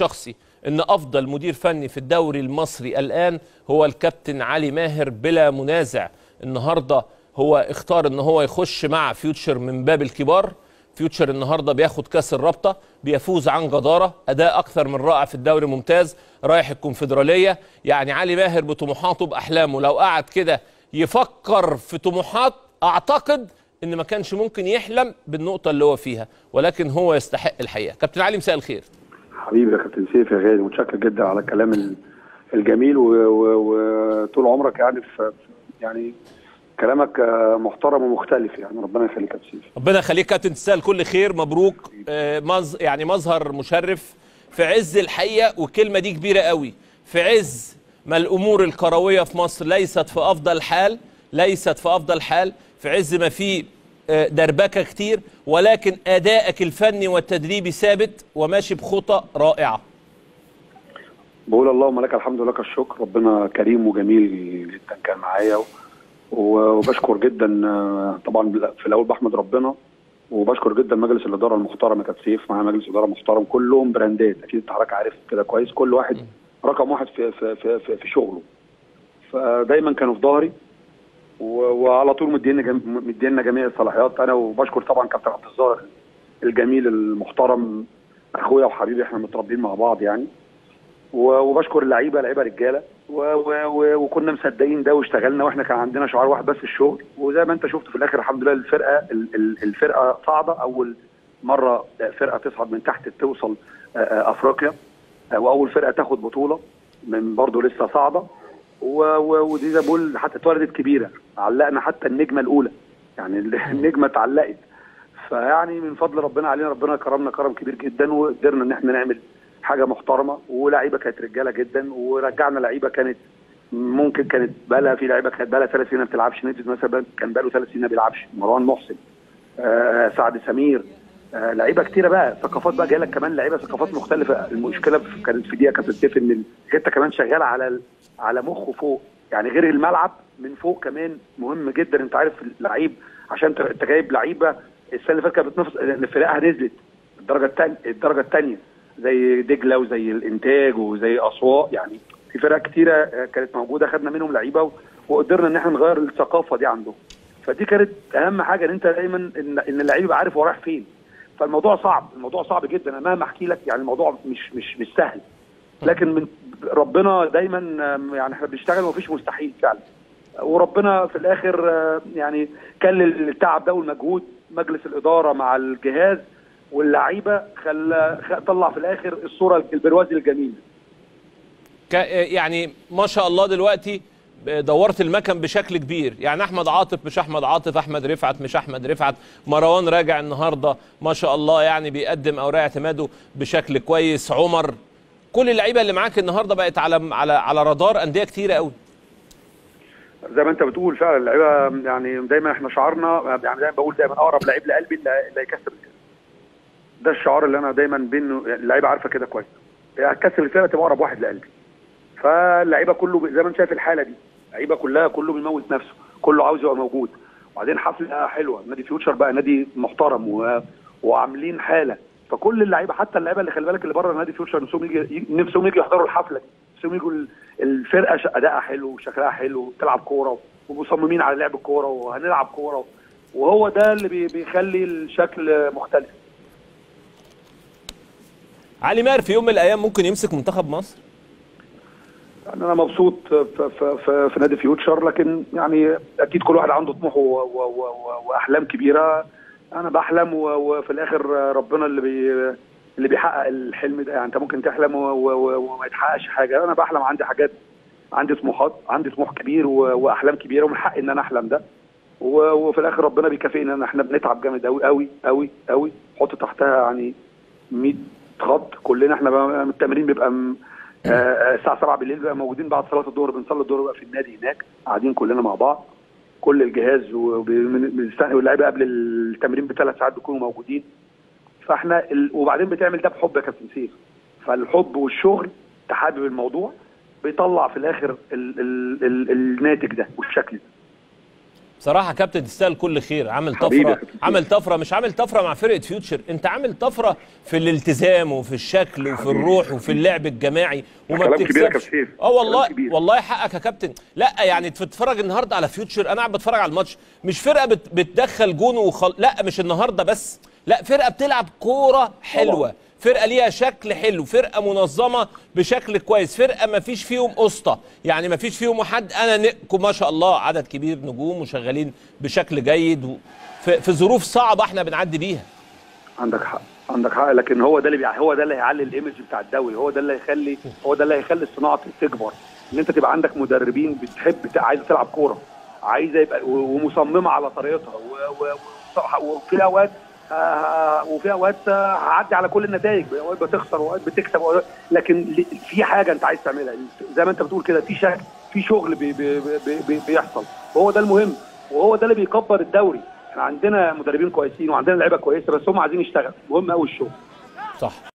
الشخصي ان افضل مدير فني في الدوري المصري الان هو الكابتن علي ماهر بلا منازع النهارده هو اختار ان هو يخش مع فيوتشر من باب الكبار فيوتشر النهارده بياخد كاس الرابطه بيفوز عن جداره اداء اكثر من رائع في الدوري ممتاز رايح الكونفدراليه يعني علي ماهر بطموحاته باحلامه لو قعد كده يفكر في طموحات اعتقد ان ما كانش ممكن يحلم بالنقطه اللي هو فيها ولكن هو يستحق الحقيقه كابتن علي مساء الخير حبيبي يا كابتن سيف يا غالي متشكر جدا على الكلام ال- الجميل و- و- وطول عمرك يعني في يعني كلامك آه، محترم ومختلف يعني ربنا يخليك يا كابتن سيف ربنا يخليك كابتن تستاهل كل خير مبروك آه، مز يعني مظهر مشرف في عز الحقيقه والكلمه دي كبيره قوي في عز ما الامور الكرويه في مصر ليست في افضل حال ليست في افضل حال في عز ما في آه، دربكه كتير ولكن ادائك الفني والتدريبي ثابت وماشي بخطى رائعه بقول اللهم لك الحمد ولك الشكر ربنا كريم وجميل جدا كان معايا و- وبشكر جدا آه، طبعا في الاول بحمد ربنا وبشكر جدا مجلس الاداره المحترم يا كابتن سيف معايا مجلس اداره محترم كلهم براندات اكيد انت حضرتك عارف كده كويس كل واحد رقم واحد في في في, في, في شغله فدايما كانوا في ظهري و- وعلى طول مدينا جم... مدينا جميع الصلاحيات انا وبشكر طبعا كابتن عبد الظاهر الجميل المحترم اخويا وحبيبي احنا متربيين مع بعض يعني و- وبشكر اللعيبه لعيبه رجاله و و و وكنا مصدقين ده واشتغلنا واحنا كان عندنا شعار واحد بس الشغل وزي ما انت شفت في الاخر الحمد لله الفرقه ال- ال- الفرقه صاعده اول مره فرقه تصعد من تحت توصل آه، آه، افريقيا آه، واول فرقه تاخد بطوله من برضه لسه صاعده و- و- ودي زي ما بقول حتى اتولدت كبيره علقنا حتى النجمه الاولى يعني النجمه اتعلقت فيعني من فضل ربنا علينا ربنا كرمنا كرم كبير جدا وقدرنا ان احنا نعمل حاجه محترمه ولاعيبه كانت رجاله جدا ورجعنا لعيبه كانت ممكن كانت بقى في لعيبه كانت بقى لها ثلاث سنين ما بتلعبش نيدفيد مثلا كان بقى له ثلاث سنين ما بيلعبش مروان محسن آه سعد سمير آه لعيبه كتيره بقى ثقافات بقى جايه لك كمان لعيبه ثقافات مختلفه المشكله في- كانت في دي يا كابتن سيف ان انت كمان شغال على ال- على مخه فوق يعني غير الملعب من فوق كمان مهم جدا انت عارف اللعيب عشان ت- انت جايب لعيبه السنه اللي فاتت كانت بتنافس ان فرقها نزلت الدرجه الثانيه الدرجه الثانيه زي دجله وزي الانتاج وزي اسوان يعني في فرق كتيره آه، كانت موجوده خدنا منهم لعيبه و- وقدرنا ان احنا نغير الثقافه دي عندهم فدي كانت اهم حاجه ان انت دايما ان ان اللعيب يبقى عارف هو رايح فين فالموضوع صعب الموضوع صعب جدا انا مهما احكي لك يعني الموضوع مش مش مش سهل لكن من ربنا دايما آم، يعني احنا بنشتغل ومفيش مستحيل فعلا وربنا في الاخر آه، يعني كلل التعب ده والمجهود مجلس الاداره مع الجهاز واللعيبه خلى خ- طلع في الاخر الصوره البرواز الجميل ك- يعني ما شاء الله دلوقتي دورت المكن بشكل كبير يعني احمد عاطف مش احمد عاطف احمد رفعت مش احمد رفعت مروان راجع النهارده ما شاء الله يعني بيقدم اوراق اعتماده بشكل كويس عمر كل اللعيبه اللي معاك النهارده بقت على على على رادار انديه كتيره قوي زي ما انت بتقول فعلا اللعيبه يعني دايما احنا شعارنا يعني دايما بقول دايما اقرب لعيب لقلبي اللي اللي هيكسب الفرقه. ده الشعار اللي انا دايما بينه يعني اللعيبه عارفه كده كويس يعني هتكسب الفرقه تبقى اقرب واحد لقلبي فاللعيبه كله ب- زي ما انت شايف الحاله دي اللعيبه كلها كله بيموت نفسه كله عاوز يبقى موجود وبعدين حفله حلوه نادي فيوتشر بقى نادي محترم و... وعاملين حاله فكل اللعيبه حتى اللعيبه اللي خلي بالك اللي بره نادي فيوتشر نفسهم يجي نفسهم يجي يحضروا الحفله دي نفسهم يجوا ال- الفرقه ش- ادائها حلو وشكلها حلو وبتلعب كوره ومصممين على لعب الكوره وهنلعب كوره وهو ده اللي بي- بيخلي الشكل مختلف علي ماهر في يوم من الايام ممكن يمسك منتخب مصر يعني انا مبسوط في, في, في, في نادي فيوتشر لكن يعني اكيد كل واحد عنده طموح و- و- و- واحلام كبيره انا بحلم و- وفي الاخر ربنا اللي بي اللي بيحقق الحلم ده يعني انت ممكن تحلم و- و- وما يتحققش حاجه انا بحلم عندي حاجات عندي طموحات عندي طموح كبير و- واحلام كبيره ومن حقي ان انا احلم ده و- وفي الاخر ربنا بيكافئنا ان احنا بنتعب جامد قوي قوي قوي قوي حط تحتها يعني 100 خط كلنا احنا بقى التمرين بيبقى م- آه، آه، الساعه 7 بالليل بقى موجودين بعد صلاه الظهر بنصلي الظهر بقى في النادي هناك قاعدين كلنا مع بعض كل الجهاز وبنستنى واللعيبه قبل التمرين بثلاث ساعات بيكونوا موجودين فاحنا ال... وبعدين بتعمل ده بحب يا كابتن سيف فالحب والشغل تحابب الموضوع بيطلع في الاخر ال... ال... ال... الناتج ده والشكل ده بصراحة كابتن تستاهل كل خير عامل حبيبي يا طفرة كابتن. عامل طفرة مش عامل طفرة مع فرقة فيوتشر انت عامل طفرة في الالتزام وفي الشكل وفي الروح وفي اللعب الجماعي وما كلام كبير يا بتكسبش كابتن. اه والله كلام كبير. والله حقك يا كابتن لا يعني تتفرج النهارده على فيوتشر انا قاعد بتفرج على الماتش مش فرقة بت بتدخل جون وخل... لا مش النهارده بس لا فرقة بتلعب كورة حلوة طبعا. فرقه ليها شكل حلو فرقه منظمه بشكل كويس فرقه ما فيش فيهم قسطه يعني ما فيش فيهم حد انا نقكم ما شاء الله عدد كبير نجوم وشغالين بشكل جيد و... في... في ظروف صعبه احنا بنعدي بيها عندك حق عندك حق لكن هو ده اللي بيع... هو ده اللي هيعلي الايمج بتاع الدوري هو ده اللي هيخلي هو ده اللي هيخلي الصناعه تكبر ان انت تبقى عندك مدربين بتحب ت- عايزه تلعب كوره عايزه يبقى و- ومصممه على طريقتها و... و... و... وفي اوقات آه، وفي اوقات آه، هعدي على كل النتائج اوقات بتخسر واوقات بتكسب وأوقات- لكن ل- في حاجه انت عايز تعملها زي ما انت بتقول كده في شكل في شغل بي بي بي بي بيحصل وهو ده المهم وهو ده اللي بيكبر الدوري احنا عندنا مدربين كويسين وعندنا لعيبه كويسه بس هم عايزين يشتغلوا مهم قوي الشغل صح